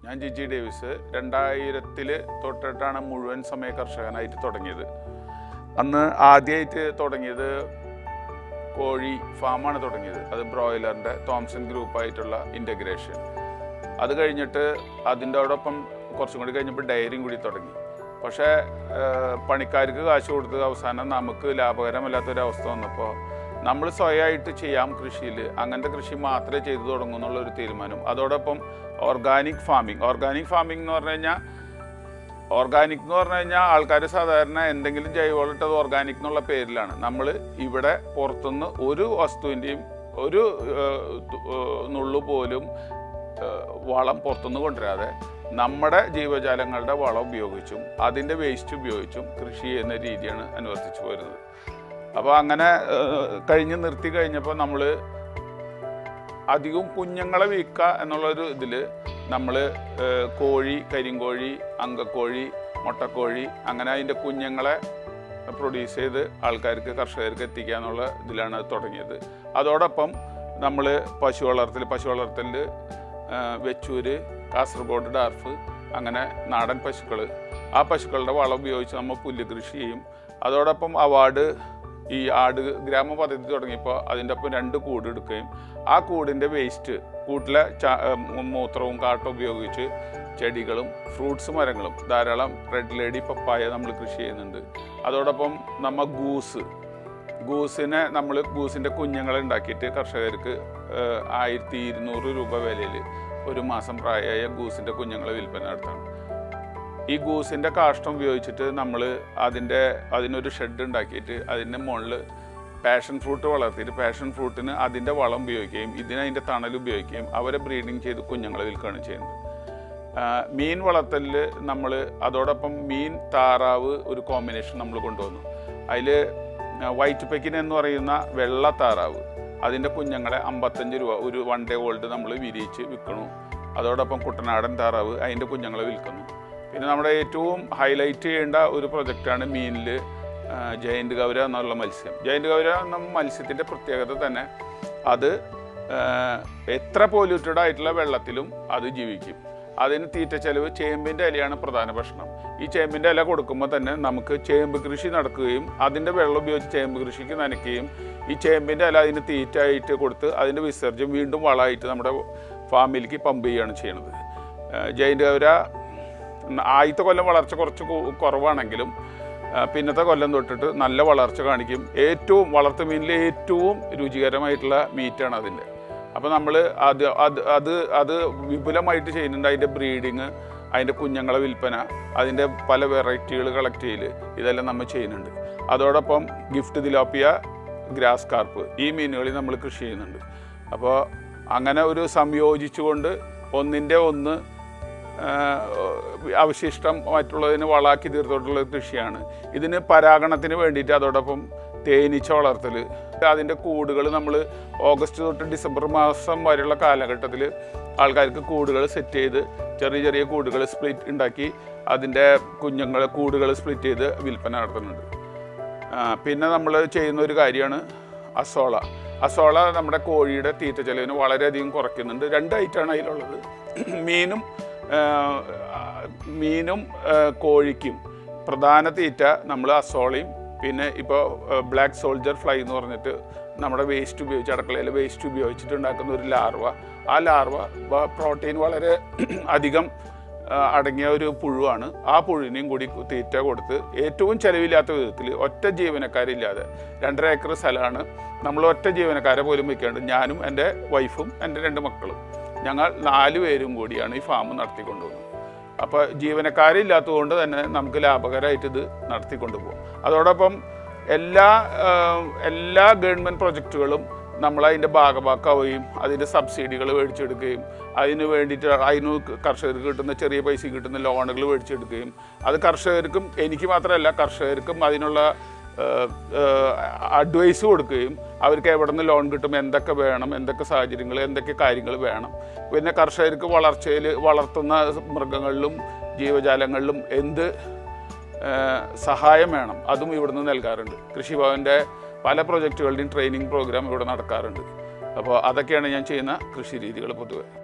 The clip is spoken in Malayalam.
ഞാൻ ജിജി ഡേവിസ് രണ്ടായിരത്തിൽ തൊട്ടിട്ടാണ് മുഴുവൻ സമയ കർഷകനായിട്ട് തുടങ്ങിയത് അന്ന് ആദ്യമായിട്ട് തുടങ്ങിയത് കോഴി ഫാമാണ് തുടങ്ങിയത് അത് ബ്രോയിലറിൻ്റെ തോംസൺ ഗ്രൂപ്പായിട്ടുള്ള ഇൻ്റഗ്രേഷൻ അത് കഴിഞ്ഞിട്ട് അതിൻ്റെയോടൊപ്പം കുറച്ചും കൂടി കഴിഞ്ഞപ്പോൾ ഡയറിയും കൂടി തുടങ്ങി പക്ഷേ ഏഹ്, പണിക്കാർക്ക് കാശ് കൊടുത്ത് അവസാനം നമുക്ക് ലാഭകരമല്ലാത്തൊരവസ്ഥ വന്നപ്പോൾ നമ്മൾ സ്വയമായിട്ട് ചെയ്യാം കൃഷിയിൽ അങ്ങനത്തെ കൃഷി മാത്രമേ ചെയ്തു തുടങ്ങൂ എന്നുള്ളൊരു തീരുമാനം അതോടൊപ്പം ഓർഗാനിക് ഫാമിംഗ് ഓർഗാനിക് ഫാമിംഗ് എന്ന് പറഞ്ഞു കഴിഞ്ഞാൽ ഓർഗാനിക് എന്ന് പറഞ്ഞു കഴിഞ്ഞാൽ ആൾക്കാർ സാധാരണ എന്തെങ്കിലും ജൈവവളം ഇട്ടത് ഓർഗാനിക് എന്നുള്ള പേരിലാണ് നമ്മൾ ഇവിടെ പുറത്തുനിന്ന് ഒരു വസ്തുവിൻ്റെയും ഒരു ഏഹ്, തു- ഏഹ്, നുള്ളു പോലും ഏഹ്, വളം പുറത്തുനിന്ന് കൊണ്ടുവരാതെ നമ്മുടെ ജീവജാലങ്ങളുടെ വളം ഉപയോഗിച്ചും അതിൻ്റെ വേസ്റ്റ് ഉപയോഗിച്ചും കൃഷി ചെയ്യുന്ന രീതിയാണ് അനുവർത്തിച്ചു വരുന്നത് അപ്പോൾ അങ്ങനെ ഏഹ്, കഴിഞ്ഞ് നിർത്തി കഴിഞ്ഞപ്പോൾ നമ്മൾ അധികവും കുഞ്ഞുങ്ങളെ വിൽക്കുക എന്നുള്ളൊരു ഇതിൽ നമ്മൾ കോഴി കരിങ്കോഴി അങ്കക്കോഴി മുട്ടക്കോഴി അങ്ങനെ അതിൻ്റെ കുഞ്ഞുങ്ങളെ പ്രൊഡ്യൂസ് ചെയ്ത് ആൾക്കാർക്ക് കർഷകർക്ക് എത്തിക്കുക എന്നുള്ള ഇതിലാണ് അത് തുടങ്ങിയത് അതോടൊപ്പം നമ്മൾ പശു വളർത്തൽ പശു വളർത്തലിൽ വെച്ചൂര് കാസർഗോഡ് ഡാർഫ് അങ്ങനെ നാടൻ പശുക്കൾ ആ പശുക്കളുടെ വളം ഉപയോഗിച്ച് നമ്മൾ പുല്ല് കൃഷി ചെയ്യും അതോടൊപ്പം അവാർഡ് ഈ ആട് ഗ്രാമ പദ്ധതി തുടങ്ങിയപ്പോൾ അതിൻ്റെ ഒപ്പം രണ്ട് കൂട് എടുക്കുകയും ആ കൂടിൻ്റെ വേസ്റ്റ് കൂട്ടിലെ ചാ ഏഹ് മൂത്രവും കാട്ടും ഉപയോഗിച്ച് ചെടികളും ഫ്രൂട്ട്സ് മരങ്ങളും ധാരാളം റെഡ് ലേഡി പപ്പായ നമ്മൾ കൃഷി ചെയ്യുന്നുണ്ട് അതോടൊപ്പം നമ്മ ഗൂസ് ഗൂസിനെ നമ്മൾ ഗൂസിൻ്റെ കുഞ്ഞുങ്ങളെ ഉണ്ടാക്കിയിട്ട് കർഷകർക്ക് ഏഹ്, ആയിരത്തി ഇരുന്നൂറ് രൂപ വിലയിൽ ഒരു മാസം പ്രായമായ ഗൂസിൻ്റെ കുഞ്ഞുങ്ങളെ വിൽപ്പന നടത്താണ് ഈ ഗൂസിൻ്റെ കാഷ്ടം ഉപയോഗിച്ചിട്ട് നമ്മൾ അതിൻ്റെ അതിനൊരു ഷെഡ് ഉണ്ടാക്കിയിട്ട് അതിൻ്റെ മുകളിൽ പാഷൻ ഫ്രൂട്ട് വളർത്തിയിട്ട് പാഷൻ ഫ്രൂട്ടിന് അതിൻ്റെ വളം ഉപയോഗിക്കുകയും ഇതിന് അതിൻ്റെ തണൽ ഉപയോഗിക്കുകയും അവരെ ബ്രീഡിങ് ചെയ്ത് കുഞ്ഞുങ്ങളെ വിൽക്കുകയാണ് ചെയ്യുന്നത് ആ, മീൻ വളർത്തലിൽ നമ്മൾ അതോടൊപ്പം മീൻ താറാവ് ഒരു കോമ്പിനേഷൻ നമ്മൾ കൊണ്ടുവന്നു അതിൽ വൈറ്റ് പെക്കിൻ എന്ന് പറയുന്ന വെള്ള താറാവ് അതിൻ്റെ കുഞ്ഞുങ്ങളെ അമ്പത്തഞ്ച് രൂപ ഒരു വൺ ഡേ ഓൾഡ് നമ്മൾ വിരിയിച്ച് വിൽക്കണു അതോടൊപ്പം കുട്ടനാടൻ താറാവ് അതിൻ്റെ കുഞ്ഞുങ്ങളെ വിൽക്കുന്നു പിന്നെ നമ്മുടെ ഏറ്റവും ഹൈലൈറ്റ് ചെയ്യേണ്ട ഒരു പ്രൊജക്റ്റാണ് മീനിൽ ജയന്റ് ഗൗര എന്നുള്ള മത്സ്യം ജയന്റ് ഗൗര എന്ന മത്സ്യത്തിൻ്റെ പ്രത്യേകത തന്നെ അത് ആ, എത്ര പൊല്യൂട്ടഡ് ആയിട്ടുള്ള വെള്ളത്തിലും അത് ജീവിക്കും അതിന് തീറ്റ ചെലവ് ചേമ്പിൻ്റെ ഇലയാണ് പ്രധാന ഭക്ഷണം ഈ ചേമ്പിൻ്റെ ഇല കൊടുക്കുമ്പോൾ തന്നെ നമുക്ക് ചേമ്പ് കൃഷി നടക്കുകയും അതിൻ്റെ വെള്ളം ഉപയോഗിച്ച് ചേമ്പ് കൃഷിക്ക് നനയ്ക്കുകയും ഈ ചേമ്പിൻ്റെ ഇല അതിന് തീറ്റയായിട്ട് കൊടുത്ത് അതിൻ്റെ വിസർജ്യം വീണ്ടും വളമായിട്ട് നമ്മുടെ ഫാമിലേക്ക് പമ്പ് ചെയ്യുകയാണ് ചെയ്യുന്നത് ജയിൻ്റ് ഗൗര ആദ്യത്തെ കൊല്ലം വളർച്ച കുറച്ച് കു- കുറവാണെങ്കിലും ആ, പിന്നത്തെ കൊല്ലം തൊട്ടിട്ട് നല്ല വളർച്ച കാണിക്കും ഏറ്റവും വളർത്തു മീനിലെ ഏറ്റവും രുചികരമായിട്ടുള്ള മീറ്റാണ് അതിൻ്റെ അപ്പോൾ നമ്മൾ അത് അത് അത് അത് വിപുലമായിട്ട് ചെയ്യുന്നുണ്ട് അതിൻ്റെ ബ്രീഡിങ് അതിൻ്റെ കുഞ്ഞുങ്ങളെ വിൽപ്പന അതിൻ്റെ പല വെറൈറ്റികൾ കളക്ട് ചെയ്യൽ ഇതെല്ലാം നമ്മൾ ചെയ്യുന്നുണ്ട് അതോടൊപ്പം ഗിഫ്റ്റ് തിലോപ്പിയ ഗ്രാസ് കാർപ്പ് ഈ മീനുകളിൽ നമ്മൾ കൃഷി ചെയ്യുന്നുണ്ട് അപ്പോൾ അങ്ങനെ ഒരു സംയോജിച്ചുകൊണ്ട് ഒന്നിൻ്റെ ഒന്ന് ആഹ് അവശിഷ്ടം മറ്റുള്ളതിന് വളാക്കി തീർത്തോട്ടുള്ള കൃഷിയാണ് ഇതിന് പരാഗണത്തിന് വേണ്ടിയിട്ട് അതോടൊപ്പം തേനീച്ച വളർത്തൽ അതിൻ്റെ കൂടുകൾ നമ്മൾ ഓഗസ്റ്റ് തൊട്ട് ഡിസംബർ മാസം വരെയുള്ള കാലഘട്ടത്തിൽ ആൾക്കാർക്ക് കൂടുകൾ സെറ്റ് ചെയ്ത് ചെറിയ ചെറിയ കൂടുകൾ സ്പ്ലിറ്റ് ഉണ്ടാക്കി അതിൻ്റെ കുഞ്ഞുങ്ങൾ കൂടുകൾ സ്പ്ലിറ്റ് ചെയ്ത് വിൽപ്പന നടത്തുന്നുണ്ട് ആ, പിന്നെ നമ്മൾ ചെയ്യുന്ന ഒരു കാര്യമാണ് അസോള അസോള നമ്മുടെ കോഴിയുടെ തീറ്റ ചെലവിന് വളരെയധികം കുറയ്ക്കുന്നുണ്ട് രണ്ട് ഐറ്റാണ് അതിലുള്ളത് മീനും ആ, മീനും ആ, കോഴിക്കും പ്രധാന തീറ്റ നമ്മൾ അസോളയും പിന്നെ ഇപ്പോൾ ബ്ലാക്ക് സോൾജർ ഫ്ലൈ എന്ന് പറഞ്ഞിട്ട് നമ്മുടെ വേസ്റ്റ് ഉപയോഗിച്ച് അടുക്കളയിൽ വേസ്റ്റ് ഉപയോഗിച്ചിട്ട് ഉണ്ടാക്കുന്ന ഒരു ലാർവ ആ ലാർവ പ്രോട്ടീൻ വളരെ അധികം ആ, അടങ്ങിയ ഒരു പുഴുവാണ് ആ പുഴുവിനെയും കൂടി തീറ്റ കൊടുത്ത് ഏറ്റവും ചെലവില്ലാത്ത വിധത്തിൽ ഒറ്റ ജീവനക്കാരില്ലാതെ രണ്ടര ഏക്കർ സ്ഥലമാണ് നമ്മൾ ഒറ്റ ജീവനക്കാരെ പോലും വെക്കാണ്ട് ഞാനും എൻ്റെ വൈഫും എൻ്റെ രണ്ട് മക്കളും ഞങ്ങൾ നാല് പേരും കൂടിയാണ് ഈ ഫാം നടത്തിക്കൊണ്ടുപോകുന്നത് അപ്പോൾ ജീവനക്കാരില്ലാത്തതുകൊണ്ട് തന്നെ നമുക്ക് ലാഭകരമായിട്ട് ഇത് നടത്തിക്കൊണ്ടു പോകും അതോടൊപ്പം എല്ലാ ആ, എല്ലാ ഗവൺമെൻറ് പ്രൊജക്റ്റുകളും നമ്മൾ അതിൻ്റെ ഭാഗമാക്കുകയും അതിൻ്റെ സബ്സിഡികൾ മേടിച്ചെടുക്കുകയും അതിന് വേണ്ടിയിട്ട് അതിന് കർഷകർക്ക് കിട്ടുന്ന ചെറിയ പൈസ കിട്ടുന്ന ലോണുകൾ മേടിച്ചെടുക്കുകയും അത് കർഷകർക്കും എനിക്ക് മാത്രമല്ല കർഷകർക്കും അതിനുള്ള അഡ്വൈസ് കൊടുക്കുകയും അവർക്ക് എവിടെ നിന്ന് ലോൺ കിട്ടും എന്തൊക്കെ വേണം എന്തൊക്കെ സാഹചര്യങ്ങൾ എന്തൊക്കെ കാര്യങ്ങൾ വേണം പിന്നെ കർഷകർക്ക് വളർച്ചയിൽ വളർത്തുന്ന മൃഗങ്ങളിലും ജീവജാലങ്ങളിലും എന്ത് ഏഹ് സഹായം വേണം അതും ഇവിടുന്ന് നൽകാറുണ്ട് കൃഷിഭവൻ്റെ പല പ്രൊജക്റ്റുകളുടെയും ട്രെയിനിങ് പ്രോഗ്രാം ഇവിടെ നടക്കാറുണ്ട് അപ്പോൾ അതൊക്കെയാണ് ഞാൻ ചെയ്യുന്ന കൃഷി രീതികൾ പൊതുവെ